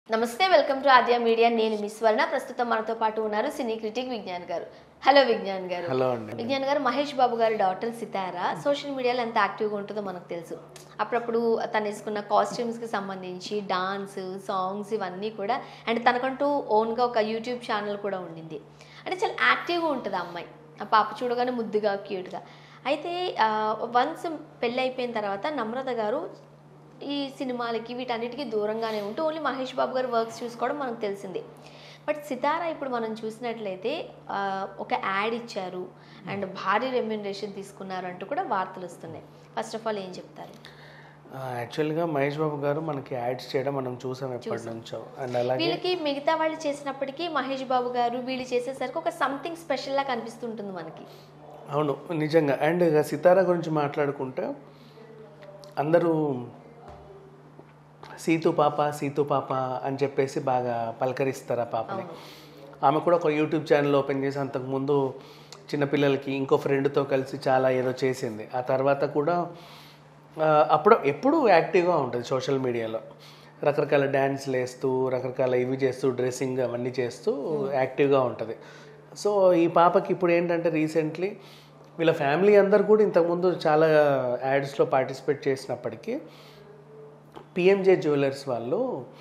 నమస్తే welcome to Aadya media నేను miss Varna ప్రస్తుతం మనతో పాటు ఉన్నారు సినీ క్రిటిక్ విజ్ఞాన్ గారు హలో విజ్ఞాన్ గారు హలో అండి విజ్ఞాన్ గారు మహేష్ బాబు గారి డాటర్ సితారా సోషల్ మీడియాలో ఎంత యాక్టివ్గా ఉంటుందో మనకు తెలుసు అప్పుడప్పుడు తను వేసుకున్న కాస్ట్యూమ్స్కి సంబంధించి డాన్స్ సాంగ్స్ ఇవన్నీ కూడా అండ్ తనకంటూ ఓన్గా ఒక యూట్యూబ్ ఛానల్ కూడా ఉండింది అంటే చాలా యాక్టివ్గా ఉంటుంది ఆ అమ్మాయి ఆ పాప చూడగానే ముద్దుగా క్యూట్గా అయితే వన్స్ పెళ్ళి అయిపోయిన తర్వాత నమ్రత గారు ఈ సినిమాలకి వీటన్నిటికీ దూరంగానే ఉంటూ ఓన్లీ మహేష్ బాబు గారు వర్క్స్ చూసుకోవడం మనకు తెలిసింది బట్ సితారా ఇప్పుడు మనం చూసినట్లయితే ఆ, ఒక యాడ్ ఇచ్చారు అండ్ భారీ రెమ్యునరేషన్ తీసుకున్నారు అంటూ కూడా వార్తలు వస్తున్నాయి ఫస్ట్ ఆఫ్ ఆల్ ఏం చెప్తారు యాక్చువల్గా మహేష్ బాబు గారు మనకి యాడ్స్ చేయడం మనం చూసాం ఎప్పటి నుంచో అండ్ అలాగే వీళ్ళకి మిగతా వాళ్ళు చేసినప్పటికీ మహేష్ బాబు గారు వీళ్ళు చేసేసరికి ఒక సంథింగ్ స్పెషల్లా కనిపిస్తుంటుంది మనకి అవును నిజంగా అండ్ ఇక సితారా గురించి మాట్లాడుకుంటే అందరూ సీతు పాప సీతు పాప అని చెప్పేసి బాగా పలకరిస్తారు ఆ పాపని ఆమె కూడా ఒక యూట్యూబ్ ఛానల్ ఓపెన్ చేసి అంతకుముందు చిన్నపిల్లలకి ఇంకో ఫ్రెండ్తో కలిసి చాలా ఏదో చేసింది ఆ తర్వాత కూడా ఆ, అప్పుడు ఎప్పుడూ యాక్టివ్గా ఉంటుంది సోషల్ మీడియాలో రకరకాల డ్యాన్స్లు వేస్తూ రకరకాల ఇవి చేస్తూ డ్రెస్సింగ్ అవన్నీ చేస్తూ యాక్టివ్గా ఉంటుంది సో ఈ పాపకి ఇప్పుడు ఏంటంటే రీసెంట్లీ వీళ్ళ ఫ్యామిలీ అందరు కూడా ఇంతకుముందు చాలా యాడ్స్లో పార్టిసిపేట్ చేసినప్పటికీ పిఎంజే జ్యువెలర్స్ వాళ్ళు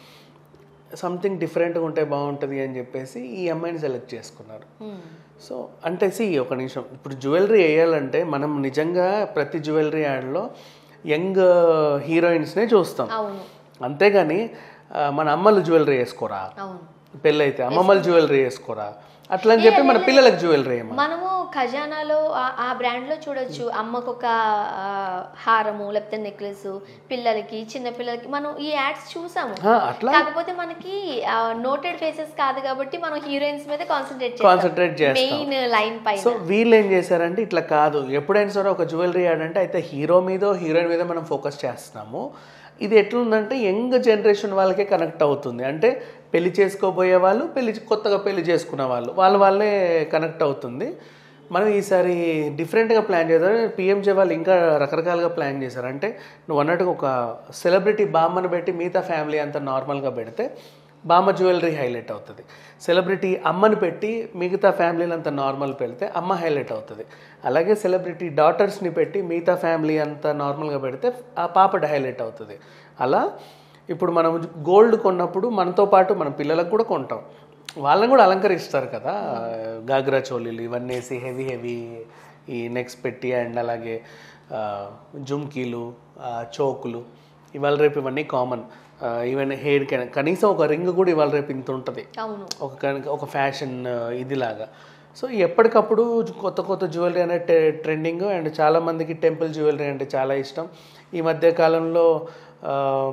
సంథింగ్ డిఫరెంట్గా ఉంటే బాగుంటుంది అని చెప్పేసి ఈ అమ్మాయిని సెలెక్ట్ చేసుకున్నారు సో అంటే సి ఒక నిమిషం ఇప్పుడు జ్యువెలరీ వేయాలంటే మనం నిజంగా ప్రతి జ్యువెలరీ యాడ్లో యంగ్ హీరోయిన్స్నే చూస్తాం అవును అంతేగాని ఆ, మన అమ్మలు జ్యువెలరీ వేసుకోరా అవును పెళ్ళైతే అమ్మమ్మలు జ్యువెలరీ వేసుకోరా అట్లా అని చెప్పి మన పిల్లలకు జ్యువెలరీ ఏమో మనము ఖజానాలో ఆ- ఆ బ్రాండ్లో చూడొచ్చు అమ్మకు ఒక ఆ, హారము లేకపోతే నెక్లెస్ పిల్లలకి చిన్న పిల్లలకి మనం ఈ యాడ్స్ చూసాము ఆ, అట్లా కాకపోతే మనకి నోటెడ్ ఫేసెస్ కాదు కాబట్టి మనం హీరోయిన్స్ మీద కాన్సన్ట్రేట్ చేస్తాం కాన్సన్ట్రేట్ చేస్తాం మెయిన్ లైన్ పైన సో వీళ్ళు ఏం చేశారంటే ఇట్లా కాదు ఎప్పుడైనా సరే ఒక జ్యువెలరీ యాడ్ అంటే అయితే హీరో మీద హీరోయిన్ మీద మనం ఫోకస్ చేస్తున్నాము ఇది ఎట్లుందంటే యంగ్ జనరేషన్ వాళ్ళకే కనెక్ట్ అవుతుంది అంటే పెళ్లి చేసుకోబోయే వాళ్ళు పెళ్లి కొత్తగా పెళ్లి చేసుకున్న వాళ్ళు వాళ్ళ వాళ్ళే కనెక్ట్ అవుతుంది మనం ఈసారి డిఫరెంట్గా ప్లాన్ చేద్దాం పిఎంజే వాళ్ళు ఇంకా రకరకాలుగా ప్లాన్ చేశారు అంటే నువ్వు అన్నట్టుగా ఒక సెలబ్రిటీ బామ్మను పెట్టి మిగతా ఫ్యామిలీ అంతా నార్మల్గా పెడితే బామ్మ జ్యువెలరీ హైలైట్ అవుతుంది సెలబ్రిటీ అమ్మని పెట్టి మిగతా ఫ్యామిలీని అంతా నార్మల్ పెడితే అమ్మ హైలైట్ అవుతుంది అలాగే సెలబ్రిటీ డాటర్స్ని పెట్టి మిగతా ఫ్యామిలీ అంతా నార్మల్గా పెడితే ఆ పాప హైలైట్ అవుతుంది అలా ఇప్పుడు మనం గోల్డ్ కొన్నప్పుడు మనతో పాటు మన పిల్లలకు కూడా కొంటాం వాళ్ళని కూడా అలంకరిస్తారు కదా గాగ్రా చోలీలు ఇవన్నీ వేసి హెవీ హెవీ ఈ నెక్స్ పెట్టి అండ్ అలాగే ఆ, జుమ్కీలు ఆ, చోకులు ఇవాళ రేపు ఇవన్నీ కామన్ ఈవెన్ హెయిర్ కనీసం ఒక రింగ్ కూడా ఇవాళ రేపు ఇంత ఉంటుంది అవును ఒక కనుక- ఒక ఫ్యాషన్ ఇదిలాగా సో ఎప్పటికప్పుడు కొత్త కొత్త జ్యువెలరీ అనే ట్రెండింగ్ అండ్ చాలా మందికి టెంపుల్ జ్యువెలరీ అంటే చాలా ఇష్టం ఈ మధ్య కాలంలో ఆ,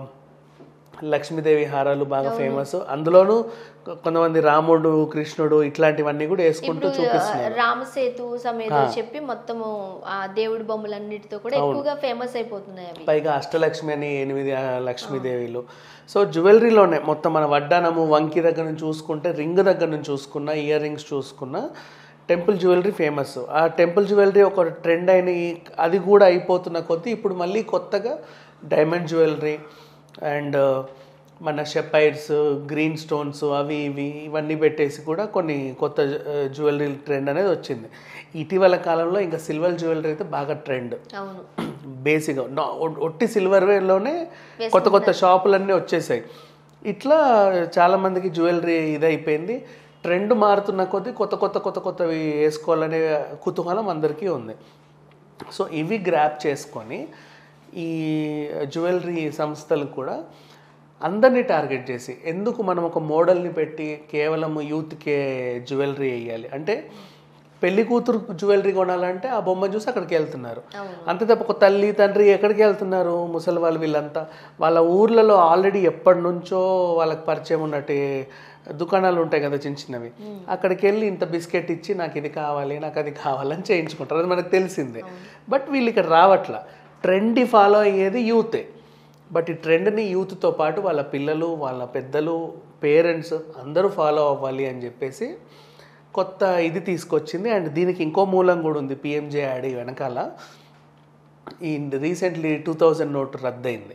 లక్ష్మీదేవి హారాలు బాగా ఫేమస్ అందులోనూ కొ- కొంతమంది రాముడు కృష్ణుడు ఇట్లాంటివన్నీ కూడా వేసుకుంటూ చూపిస్తున్నారు రామసేతు సమేత చెప్పి మొత్తము ఆ దేవుడి బొమ్మలన్నిటితో కూడా ఎక్కువగా ఫేమస్ అయిపోతున్నాయి అవి పైగా అష్టలక్ష్మి అని ఎనిమిది ఆ, లక్ష్మీదేవిలు సో జ్యువెలరీలోనే మొత్తం మన వడ్డానము వంకి దగ్గర నుంచి చూసుకుంటే రింగ్ దగ్గర నుంచి చూసుకున్న ఇయర్ రింగ్స్ చూసుకున్న టెంపుల్ జ్యువెలరీ ఫేమస్ ఆ టెంపుల్ జ్యువెలరీ ఒక ట్రెండ్ అయిన ఈ- అది కూడా అయిపోతున్న కొద్దీ ఇప్పుడు మళ్ళీ కొత్తగా డైమండ్ జ్యువెలరీ అండ్ మన షెపైర్స్ గ్రీన్ స్టోన్స్ అవి ఇవి ఇవన్నీ పెట్టేసి కూడా కొన్ని కొత్త జ్యువెలరీ ట్రెండ్ అనేది వచ్చింది ఇటీవల కాలంలో ఇంకా సిల్వర్ జ్యువెలరీ అయితే బాగా ట్రెండ్ అవును బేసిక్గా నా- ఒ- ఒట్టి సిల్వర్ వేర్లోనే కొత్త కొత్త షాపులన్నీ వచ్చేసాయి ఇట్లా చాలా మందికి జ్యువెలరీ ఇదైపోయింది ట్రెండ్ మారుతున్న కొద్దీ కొత్త కొత్త కొత్త కొత్తవి వేసుకోవాలనే కుతూహలం అందరికీ ఉంది సో ఇవి గ్రాప్ చేసుకొని ఈ జ్యువెలరీ సంస్థలు కూడా అందరినీ టార్గెట్ చేసి ఎందుకు మనం ఒక మోడల్ని పెట్టి కేవలం యూత్కే జ్యువెలరీ వేయాలి అంటే పెళ్లి కూతురు జ్యువెలరీ కొనాలంటే ఆ బొమ్మ చూసి అక్కడికి వెళ్తున్నారు అవును. అంతే తప్ప ఒక తల్లి తండ్రి ఎక్కడికి వెళ్తున్నారు ముసలి వాళ్ళు వీళ్ళంతా వాళ్ళ ఊర్లలో ఆల్రెడీ ఎప్పటి నుంచో వాళ్ళకి పరిచయం ఉన్నట్టు దుకాణాలు ఉంటాయి కదా చిన్న చిన్నవి అక్కడికి వెళ్ళి ఇంత బిస్కెట్ ఇచ్చి నాకు ఇది కావాలి నాకు అది కావాలని చేయించుకుంటారు అది మనకు తెలిసిందే బట్ వీళ్ళు ఇక్కడ రావట్లా ట్రెండ్ ఫాలో అయ్యేది యూతే బట్ ఈ ట్రెండ్ని యూత్తో పాటు వాళ్ళ పిల్లలు వాళ్ళ పెద్దలు పేరెంట్స్ అందరూ ఫాలో అవ్వాలి అని చెప్పేసి కొత్త ఇది తీసుకొచ్చింది అండ్ దీనికి ఇంకో మూలం కూడా ఉంది పిఎంజే యాడ్ వెనకాల ఈ రీసెంట్లీ టూ థౌజండ్ నోట్ రద్దయింది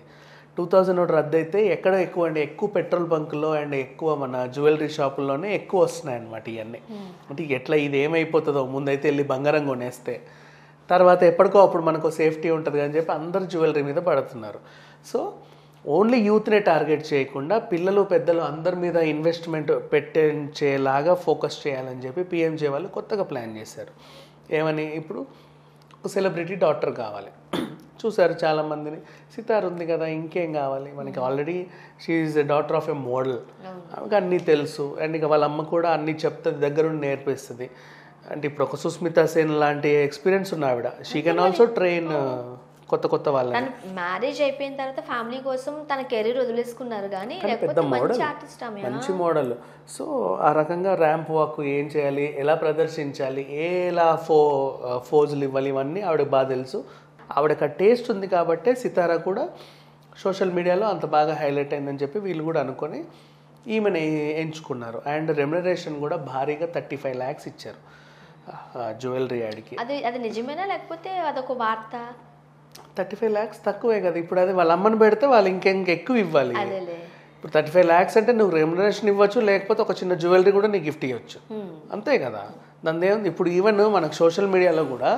టూ థౌజండ్ నోట్ రద్దు అయితే ఎక్కడ ఎక్కువ అంటే ఎక్కువ పెట్రోల్ బంకుల్లో అండ్ ఎక్కువ మన జ్యువెలరీ షాపుల్లోనే ఎక్కువ వస్తున్నాయి అనమాట ఇవన్నీ అంటే ఎట్లా ఇది ఏమైపోతుందో ముందైతే వెళ్ళి బంగారం కొనేస్తే తర్వాత ఎప్పటికో అప్పుడు మనకు సేఫ్టీ ఉంటుంది అని చెప్పి అందరు జ్యువెలరీ మీద పడుతున్నారు సో ఓన్లీ యూత్నే టార్గెట్ చేయకుండా పిల్లలు పెద్దలు అందరి మీద ఇన్వెస్ట్మెంట్ పెట్టేలాగా ఫోకస్ చేయాలని చెప్పి పిఎంజే వాళ్ళు కొత్తగా ప్లాన్ చేశారు ఏమని ఇప్పుడు ఒక సెలబ్రిటీ డాక్టర్ కావాలి చూసారు చాలామందిని సితార్ ఉంది కదా ఇంకేం కావాలి మనకి already she daughter of a model ఆమెకు అన్నీ తెలుసు అండ్ ఇక వాళ్ళ అమ్మ కూడా అన్నీ చెప్తుంది దగ్గరుండి నేర్పిస్తుంది అంటే ఇప్పుడు ఒక సుస్మిత సేన్ లాంటి ఎక్స్పీరియన్స్ ఉన్న ఆవిడ షీ కెన్ ఆల్సో ట్రైన్ కొత్త కొత్త వాళ్ళని తను మ్యారేజ్ అయిపోయిన తర్వాత ఫ్యామిలీ కోసం తన కెరీర్ వదిలేసుకున్నారు కానీ పెద్ద లేకపోతే మంచి మోడల్ ఆర్టిస్ట్ ఆమె మంచి మోడల్ సో ఆ రకంగా ర్యాంప్ వాక్ ఏం చేయాలి ఎలా ప్రదర్శించాలి ఎలా ఫో ఫోజులు ఇవ్వాలి ఇవన్నీ ఆవిడకి బాగా తెలుసు ఆవిడకి ఆ టేస్ట్ ఉంది కాబట్టే సితారా కూడా సోషల్ మీడియాలో అంత బాగా హైలైట్ అయిందని చెప్పి వీళ్ళు కూడా అనుకొని ఈమెను ఎంచుకున్నారు అండ్ రెమ్యునరేషన్ కూడా భారీగా థర్టీ ఫైవ్ ల్యాక్స్ ఇచ్చారు జ్యువెలరీ యాడ్కి అది అది నిజమేనా లేకపోతే అదొక వార్త థర్టీ ఫైవ్ ల్యాక్స్ తక్కువే కదా ఇప్పుడు అది వాళ్ళ అమ్మని పెడితే వాళ్ళు ఇంకెంక ఎక్కువ ఇవ్వాలి అదేలే ఇప్పుడు థర్టీ ఫైవ్ ల్యాక్స్ అంటే నువ్వు రెమ్యునరేషన్ ఇవ్వచ్చు లేకపోతే ఒక చిన్న జ్యువెలరీ కూడా నీకు గిఫ్ట్ ఇవ్వచ్చు అంతే కదా దాని ఏముంది ఇప్పుడు ఈవెన్ మనకు సోషల్ మీడియాలో కూడా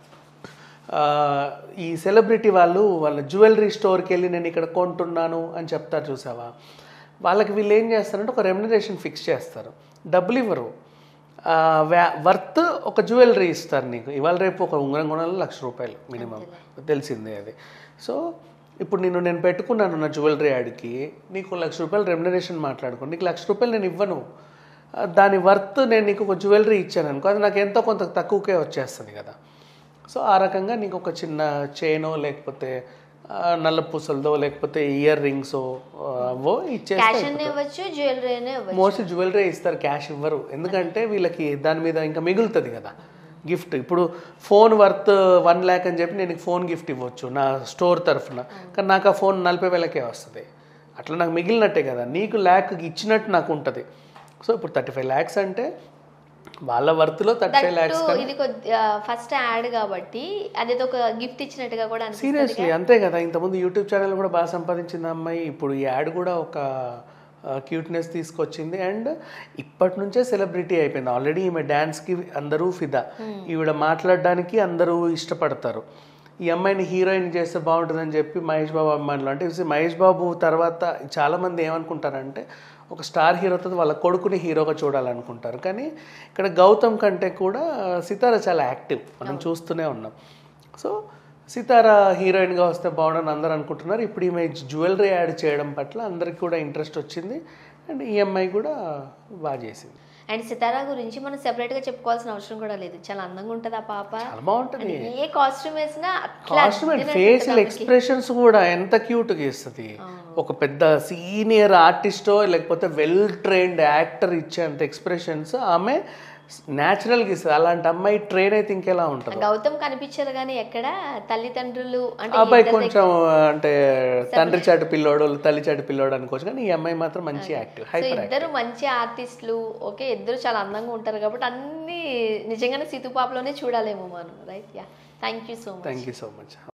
ఆ, ఈ సెలబ్రిటీ వాళ్ళు వాళ్ళ జ్యువెలరీ స్టోర్కి వెళ్ళి నేను ఇక్కడ కొంటున్నాను అని చెప్తారు చూసావా వాళ్ళకి వీళ్ళు ఏం చేస్తారంటే ఒక రెమ్యునరేషన్ ఫిక్స్ చేస్తారు డబ్బులు ఇవ్వరు ఆ, వ్యా- వర్త్ ఒక జ్యువెలరీ ఇస్తారు నీకు ఇవాళ రేపు ఒక ఉంగరం కొనాలి లక్ష రూపాయలు మినిమం తెలిసిందే అది సో ఇప్పుడు నేను నేను పెట్టుకున్నాను నా జ్యువెలరీ యాడ్కి నీకు లక్ష రూపాయలు రెమ్యునరేషన్ మాట్లాడుకో నీకు లక్ష రూపాయలు నేను ఇవ్వను ఆ, దాని వర్త్ నేను నీకు ఒక జ్యువెలరీ ఇచ్చాను అనుకో అది నాకు ఎంతో కొంత తక్కువకే వచ్చేస్తుంది కదా సో ఆ రకంగా నీకు ఒక చిన్న చైనో లేకపోతే ఆ, నల్ల పూసలదో లేకపోతే ఇయర్ రింగ్స్ అవో ఇచ్చేస్తే క్యాష్ అనే ఇవ్వచ్చు జ్యువెలరీ అనే ఇవ్వచ్చు మోస్ట్లీ జ్యువెలరీ ఇస్తారు క్యాష్ ఇవ్వరు ఎందుకంటే వీళ్ళకి దాని మీద ఇంకా మిగులుతుంది కదా గిఫ్ట్ ఇప్పుడు ఫోన్ వర్త్ వన్ ల్యాక్ అని చెప్పి నేను ఫోన్ గిఫ్ట్ ఇవ్వచ్చు నా స్టోర్ తరఫున కానీ నాకు ఆ ఫోన్ నలభై వేలకే వస్తుంది అట్లా నాకు మిగిలినట్టే కదా నీకు ల్యాక్ ఇచ్చినట్టు నాకు ఉంటుంది సో ఇప్పుడు థర్టీ ఫైవ్ ల్యాక్స్ అంటే వాళ్ళ వర్త్లో థర్టీ ఫైవ్ ల్యాక్స్ దట్టు ఇది ఫస్ట్ యాడ్ కాబట్టి అదేదో ఒక గిఫ్ట్ ఇచ్చినట్టుగా కూడా అనిపిస్తుంది సీరియస్లీ అంతే కదా ఇంతకుముందు యూట్యూబ్ ఛానల్ కూడా బాగా సంపాదించింది ఆ అమ్మాయి ఇప్పుడు ఈ యాడ్ కూడా ఒక క్యూట్నెస్ తీసుకొచ్చింది అండ్ ఇప్పటి నుంచే సెలబ్రిటీ అయిపోయింది ఆల్రెడీ ఈమె డ్యాన్స్కి అందరూ ఫిదా ఈవిడ మాట్లాడడానికి అందరూ ఇష్టపడతారు ఈ అమ్మాయిని హీరోయిన్ చేస్తే బాగుంటుందని చెప్పి మహేష్ బాబు అమ్మాయిలు అంటే ఇది మహేష్ బాబు తర్వాత చాలామంది ఏమనుకుంటారంటే ఒక స్టార్ హీరోతో వాళ్ళ కొడుకుని హీరోగా చూడాలనుకుంటారు కానీ ఇక్కడ గౌతమ్ కంటే కూడా సితార చాలా యాక్టివ్ మనం చూస్తూనే ఉన్నాం సో సితార హీరోయిన్గా వస్తే బాగుండని అందరూ అనుకుంటున్నారు ఇప్పుడు ఈమె జ్యువెలరీ యాడ్ చేయడం పట్ల అందరికి కూడా ఇంట్రెస్ట్ వచ్చింది అండ్ ఈ అమ్మాయి కూడా బాగా చేసింది అండ్ సితారా గురించి మనం సెపరేట్ గా చెప్పుకోవాల్సిన అవసరం కూడా లేదు చాలా అందంగా ఉంటది ఆ పాప చాలా బాగుంటుంది అంటే ఏ కాస్ట్యూమ్ వేసినా అట్లా కాస్ట్యూమ్ అండ్ ఫేషియల్ ఎక్స్ప్రెషన్స్ కూడా ఎంత క్యూట్గా ఇస్తుంది ఒక పెద్ద సీనియర్ ఆర్టిస్టో లేకపోతే వెల్ ట్రైన్డ్ యాక్టర్ ఇచ్చేంత ఎక్స్ప్రెషన్స్ ఆమె న్యాచురల్గా ఇస్తుంది అలాంటి అమ్మాయి ట్రైన్ అయితే ఇంకెలా ఉంటుంది గౌతమ్ కనిపించారు కానీ ఎక్కడ తల్లిదండ్రులు అంటే అబ్బాయి కొంచెం అంటే తండ్రి చాటు పిల్లోడు తల్లి చాటు పిల్లోడు అనుకోవచ్చు కానీ ఈ అమ్మాయి మాత్రం మంచి యాక్టివ్ సో హైపర్ ఇద్దరు మంచి ఆర్టిస్టులు ఓకే ఇద్దరు చాలా అందంగా ఉంటారు కాబట్టి అన్ని నిజంగానే సితు పాపలోనే చూడాలేమో మనం right yeah thank you so much thank you so much